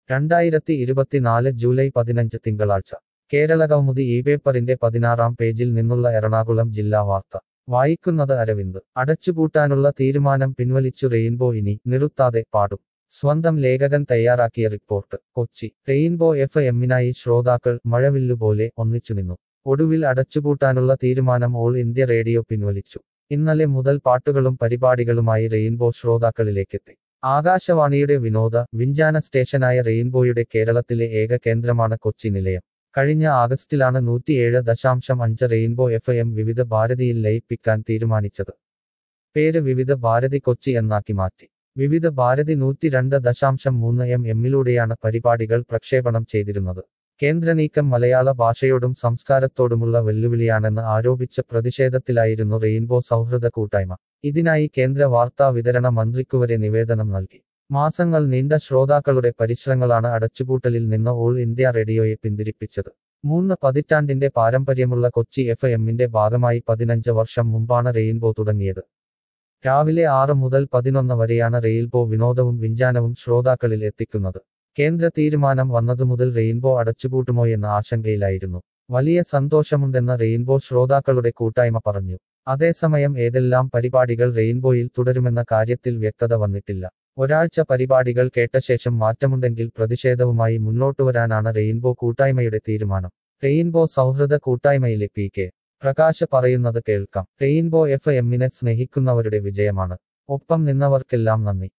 രണ്ടായിരത്തി ഇരുപത്തിനാല് ജൂലൈ പതിനഞ്ച് തിങ്കളാഴ്ച കേരള കൗമുദി ഈ പേപ്പറിന്റെ പതിനാറാം പേജിൽ നിന്നുള്ള എറണാകുളം ജില്ലാ വാർത്ത വായിക്കുന്നത് അരവിന്ദ് അടച്ചുപൂട്ടാനുള്ള തീരുമാനം പിൻവലിച്ചു റെയിൻബോ ഇനി നിറുത്താതെ പാടും സ്വന്തം ലേഖകൻ തയ്യാറാക്കിയ റിപ്പോർട്ട് കൊച്ചി റെയിൻബോ എഫ് എമ്മിനായി ശ്രോതാക്കൾ മഴവില്ലുപോലെ ഒന്നിച്ചുനിന്നു ഒടുവിൽ അടച്ചുപൂട്ടാനുള്ള തീരുമാനം ഓൾ ഇന്ത്യ റേഡിയോ പിൻവലിച്ചു ഇന്നലെ മുതൽ പാട്ടുകളും പരിപാടികളുമായി റെയിൻബോ ശ്രോതാക്കളിലേക്കെത്തി ആകാശവാണിയുടെ വിനോദ വിഞ്ചാന സ്റ്റേഷനായ റെയിൻബോയുടെ കേരളത്തിലെ ഏക കേന്ദ്രമാണ് കൊച്ചി നിലയം കഴിഞ്ഞ ആഗസ്റ്റിലാണ് നൂറ്റിയേഴ് ദശാംശം അഞ്ച് റെയിൻബോ എഫ് എം വിവിധ ഭാരതിയിൽ ലയിപ്പിക്കാൻ തീരുമാനിച്ചത് പേര് വിവിധ ഭാരതി കൊച്ചി എന്നാക്കി മാറ്റി വിവിധ ഭാരതി നൂറ്റിരണ്ട് ദശാംശം മൂന്ന് എം എമ്മിലൂടെയാണ് പരിപാടികൾ പ്രക്ഷേപണം ചെയ്തിരുന്നത് കേന്ദ്ര നീക്കം മലയാള ഭാഷയോടും സംസ്കാരത്തോടുമുള്ള വെല്ലുവിളിയാണെന്ന് ആരോപിച്ച പ്രതിഷേധത്തിലായിരുന്നു റെയിൻബോ സൗഹൃദ കൂട്ടായ്മ ഇതിനായി കേന്ദ്ര വാർത്താ വിതരണ മന്ത്രിക്കുവരെ നിവേദനം നൽകി മാസങ്ങൾ നീണ്ട ശ്രോതാക്കളുടെ പരിശ്രമങ്ങളാണ് അടച്ചുപൂട്ടലിൽ നിന്ന് ഓൾ ഇന്ത്യ റേഡിയോയെ പിന്തിരിപ്പിച്ചത് മൂന്ന് പതിറ്റാണ്ടിന്റെ പാരമ്പര്യമുള്ള കൊച്ചി എഫ് എമ്മിന്റെ ഭാഗമായി പതിനഞ്ച് വർഷം മുമ്പാണ് റെയിൻബോ തുടങ്ങിയത് രാവിലെ ആറ് മുതൽ പതിനൊന്ന് വരെയാണ് റെയിൽബോ വിനോദവും വിഞ്ചാനവും ശ്രോതാക്കളിൽ എത്തിക്കുന്നത് കേന്ദ്ര തീരുമാനം വന്നതുമുതൽ റെയിൻബോ അടച്ചുപൂട്ടുമോയെന്ന ആശങ്കയിലായിരുന്നു വലിയ സന്തോഷമുണ്ടെന്ന് റെയിൻബോ ശ്രോതാക്കളുടെ കൂട്ടായ്മ പറഞ്ഞു അതേസമയം ഏതെല്ലാം പരിപാടികൾ റെയിൻബോയിൽ തുടരുമെന്ന കാര്യത്തിൽ വ്യക്തത വന്നിട്ടില്ല ഒരാഴ്ച പരിപാടികൾ കേട്ട ശേഷം മാറ്റമുണ്ടെങ്കിൽ പ്രതിഷേധവുമായി മുന്നോട്ടുവരാനാണ് റെയിൻബോ കൂട്ടായ്മയുടെ തീരുമാനം റെയിൻബോ സൗഹൃദ കൂട്ടായ്മയിലെ പി കെ പ്രകാശ് പറയുന്നത് കേൾക്കാം റെയിൻബോ എഫ് എമ്മിനെ സ്നേഹിക്കുന്നവരുടെ വിജയമാണ് ഒപ്പം നിന്നവർക്കെല്ലാം നന്ദി